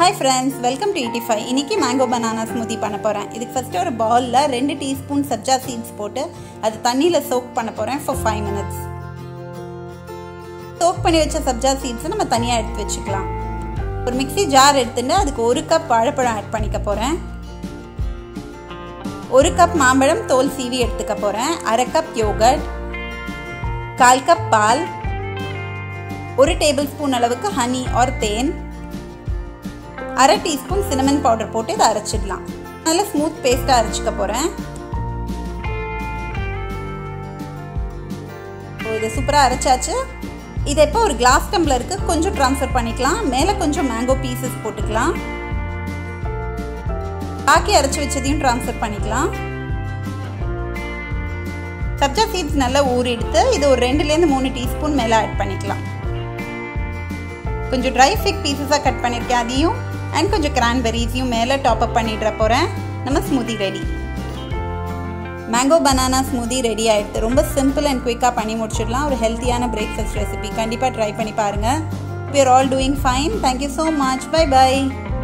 hi friends welcome to இட்டி ஃபைவ் இன்றைக்கி மேங்கோ பனானா ஸ்மூத்தி பண்ண போகிறேன் இதுக்கு ஃபஸ்ட்டு ஒரு பவுலில் ரெண்டு டீஸ்பூன் சப்ஜா சீட்ஸ் போட்டு அது தண்ணியில் சோக் பண்ண போகிறேன் ஃபார் ஃபைவ் மினிட்ஸ் சோக் பண்ணி வச்ச சப்ஜா சீட்ஸை நம்ம தனியாக எடுத்து வச்சுக்கலாம் ஒரு மிக்ஸி ஜார் எடுத்துட்டு அதுக்கு ஒரு கப் வாழைப்பழம் ஆட் பண்ணிக்க போகிறேன் ஒரு கப் மாம்பழம் தோல் சீவி எடுத்துக்க போகிறேன் அரை கப் யோகர்ட் கால் கப் பால் ஒரு டேபிள் ஸ்பூன் அளவுக்கு ஹனி ஆர் தேன் அரை டீஸ்பூன் சினமன் பவுடர் போட்டு இதை அரைச்சிடலாம் நல்லா ஸ்மூத் பேஸ்ட்டாக அரைச்சிக்க போகிறேன் இது சூப்பராக அரைச்சாச்சு இதை இப்போ ஒரு கிளாஸ் டம்ளருக்கு கொஞ்சம் ட்ரான்ஸ்ஃபர் பண்ணிக்கலாம் மேலே கொஞ்சம் மேங்கோ பீசஸ் போட்டுக்கலாம் பாக்கி அரைச்சி வச்சதையும் ட்ரான்ஸ்ஃபர் பண்ணிக்கலாம் சப்ஜா சீட்ஸ் நல்லா ஊறி எடுத்து இது ஒரு ரெண்டுலேருந்து மூணு டீஸ்பூன் மேலே ஆட் பண்ணிக்கலாம் கொஞ்சம் ட்ரை ஃபிக் பீசஸாக கட் பண்ணியிருக்கேன் அதையும் அண்ட் கொஞ்சம் கிரான்பெரிஸையும் மேலே டாப் அப் பண்ணிடுற போகிறேன் நம்ம smoothie ready mango banana smoothie ready ஆகிடுது ரொம்ப சிம்பிள் அண்ட் குயிக்காக பண்ணி முடிச்சிடலாம் ஒரு ஹெல்த்தியான பிரேக்ஃபாஸ்ட் ரெசிபி கண்டிப்பாக ட்ரை பண்ணி பாருங்கள் we are all doing fine thank you so much bye by